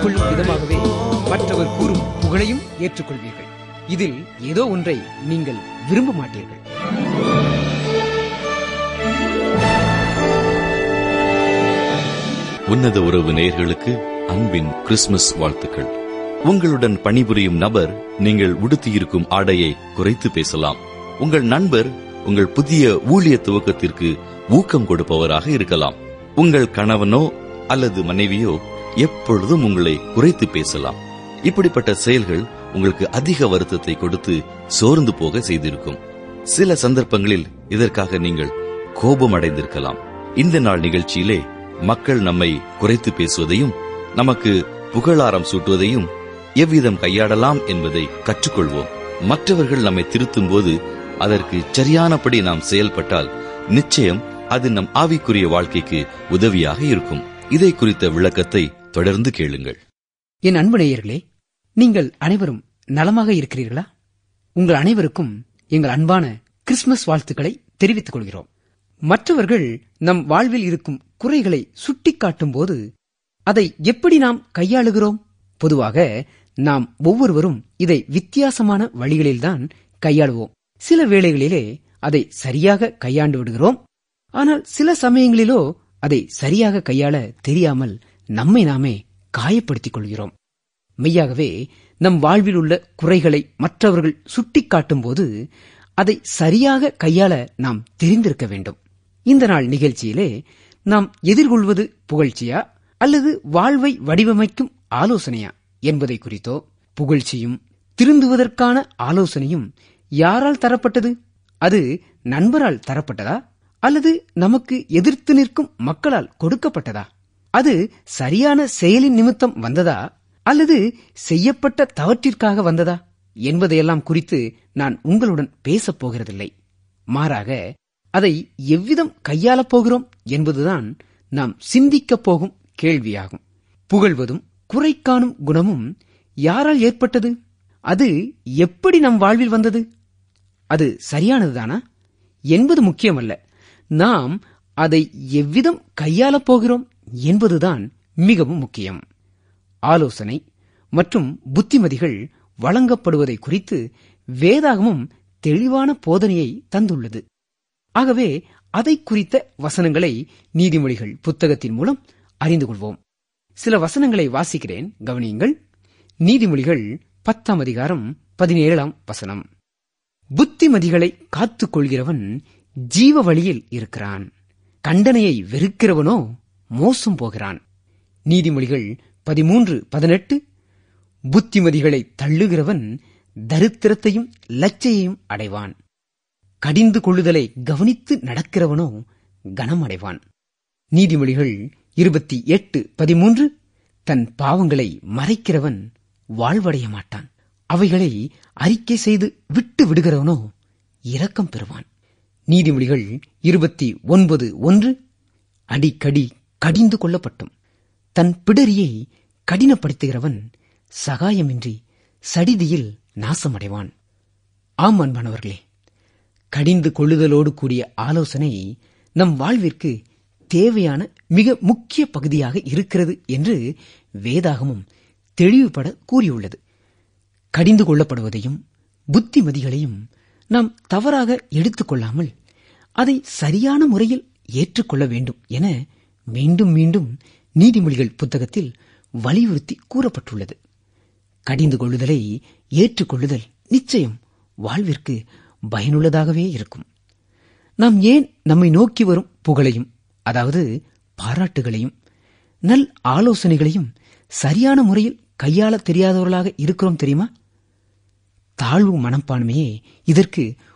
கொள்ளும் விதமாகவே மற்றவர் கூறும் புகழையும் ஏற்றுக்கொள்வீர்கள் இதில் ஏதோ ஒன்றை நீங்கள் விரும்ப மாட்டீர்கள் உன்னத உறவு நேயர்களுக்கு அன்பின் கிறிஸ்துமஸ் வாழ்த்துக்கள் உங்களுடன் பணிபுரியும் நபர் நீங்கள் உடுத்தியிருக்கும் ஆடையை குறைத்து பேசலாம் உங்கள் நண்பர் உங்கள் புதிய ஊழிய துவக்கத்திற்கு ஊக்கம் கொடுப்பவராக இருக்கலாம் உங்கள் கணவனோ அல்லது மனைவியோ எப்பொழுதும் உங்களை குறைத்து பேசலாம் இப்படிப்பட்ட செயல்கள் உங்களுக்கு அதிக வருத்தத்தை கொடுத்து சோர்ந்து போக செய்திருக்கும் சில சந்தர்ப்பங்களில் இதற்காக நீங்கள் கோபம் அடைந்திருக்கலாம் இந்த நாள் நிகழ்ச்சியிலே மக்கள் நம்மை குறைத்து பேசுவதையும் நமக்கு புகழாரம் சூட்டுவதையும் எவ்விதம் கையாடலாம் என்பதை கற்றுக்கொள்வோம் மற்றவர்கள் நம்மை திருத்தும் போது அதற்கு சரியானபடி நாம் செயல்பட்டால் நிச்சயம் அது நம் ஆவிக்குரிய வாழ்க்கைக்கு உதவியாக இருக்கும் இதை குறித்த விளக்கத்தை தொடர்ந்து கேளுங்கள் என் அன்பு நேயர்களே நீங்கள் அனைவரும் நலமாக இருக்கிறீர்களா உங்கள் அனைவருக்கும் எங்கள் அன்பான கிறிஸ்துமஸ் வாழ்த்துக்களை தெரிவித்துக் கொள்கிறோம் மற்றவர்கள் நம் வாழ்வில் இருக்கும் குறைகளை சுட்டிக்காட்டும் போது அதை எப்படி நாம் கையாளுகிறோம் பொதுவாக நாம் ஒவ்வொருவரும் இதை வித்தியாசமான வழிகளில்தான் கையாளுவோம் சில வேளைகளிலே அதை சரியாக கையாண்டு விடுகிறோம் ஆனால் சில சமயங்களிலோ அதை சரியாக கையாள தெரியாமல் நம்மை நாமே காயப்படுத்திக் கொள்கிறோம் மெய்யாகவே நம் வாழ்வில் உள்ள குறைகளை மற்றவர்கள் சுட்டிக்காட்டும் போது அதை சரியாக கையாள நாம் தெரிந்திருக்க வேண்டும் இந்த நாள் நிகழ்ச்சியிலே நாம் எதிர்கொள்வது புகழ்ச்சியா அல்லது வாழ்வை வடிவமைக்கும் ஆலோசனையா என்பதை குறித்தோ புகழ்ச்சியும் திருந்துவதற்கான ஆலோசனையும் யாரால் தரப்பட்டது அது நண்பரால் தரப்பட்டதா அல்லது நமக்கு எதிர்த்து நிற்கும் மக்களால் கொடுக்கப்பட்டதா அது சரியான செயலின் நிமித்தம் வந்ததா அல்லது செய்யப்பட்ட தவற்றிற்காக வந்ததா என்பதையெல்லாம் குறித்து நான் உங்களுடன் பேசப் போகிறதில்லை மாறாக அதை எவ்விதம் கையாளப் போகிறோம் என்பதுதான் நாம் சிந்திக்கப் போகும் கேள்வியாகும் புகழ்வதும் குறை காணும் குணமும் யாரால் ஏற்பட்டது அது எப்படி நம் வாழ்வில் வந்தது அது சரியானதுதானா என்பது முக்கியமல்ல நாம் அதை எவ்விதம் கையாளப் போகிறோம் என்பதுதான் மிகவும் முக்கியம் ஆலோசனை மற்றும் புத்திமதிகள் வழங்கப்படுவதை குறித்து வேதாகமும் தெளிவான போதனையை தந்துள்ளது ஆகவே அதை குறித்த வசனங்களை நீதிமொழிகள் புத்தகத்தின் மூலம் அறிந்து கொள்வோம் சில வசனங்களை வாசிக்கிறேன் கவனியுங்கள் நீதிமொழிகள் பத்தாம் அதிகாரம் பதினேழாம் வசனம் புத்திமதிகளை காத்துக் கொள்கிறவன் ஜீவ வழியில் இருக்கிறான் கண்டனையை வெறுக்கிறவனோ மோசம் போகிறான் நீதிமொழிகள் பதிமூன்று பதினெட்டு புத்திமதிகளை தள்ளுகிறவன் தரித்திரத்தையும் லச்சையையும் அடைவான் கடிந்து கொள்ளுதலை கவனித்து நடக்கிறவனோ கனம் அடைவான் நீதிமொழிகள் இருபத்தி எட்டு பதிமூன்று தன் பாவங்களை மறைக்கிறவன் வாழ்வடைய மாட்டான் அவைகளை அறிக்கை செய்து விட்டு விடுகிறவனோ இரக்கம் பெறுவான் நீதிமொழிகள் இருபத்தி ஒன்பது ஒன்று அடிக்கடி கடிந்து கொள்ளப்பட்டும் தன் பிடரியை கடினப்படுத்துகிறவன் சகாயமின்றி சடிதியில் நாசமடைவான் ஆம் அன்பானவர்களே கடிந்து கொள்ளுதலோடு கூடிய ஆலோசனை நம் வாழ்விற்கு தேவையான மிக முக்கிய பகுதியாக இருக்கிறது என்று வேதாகமும் தெளிவுபட கூறியுள்ளது கடிந்து கொள்ளப்படுவதையும் புத்திமதிகளையும் நாம் தவறாக எடுத்துக்கொள்ளாமல் அதை சரியான முறையில் ஏற்றுக்கொள்ள வேண்டும் என மீண்டும் மீண்டும் நீதிமொழிகள் புத்தகத்தில் வலியுறுத்தி கூறப்பட்டுள்ளது கடிந்து கொள்ளுதலை ஏற்றுக்கொள்ளுதல் நிச்சயம் வாழ்விற்கு பயனுள்ளதாகவே இருக்கும் நாம் ஏன் நம்மை நோக்கி வரும் புகழையும் அதாவது பாராட்டுகளையும் நல் ஆலோசனைகளையும் சரியான முறையில் கையாள தெரியாதவர்களாக இருக்கிறோம் தெரியுமா தாழ்வு மனப்பான்மையே இதற்கு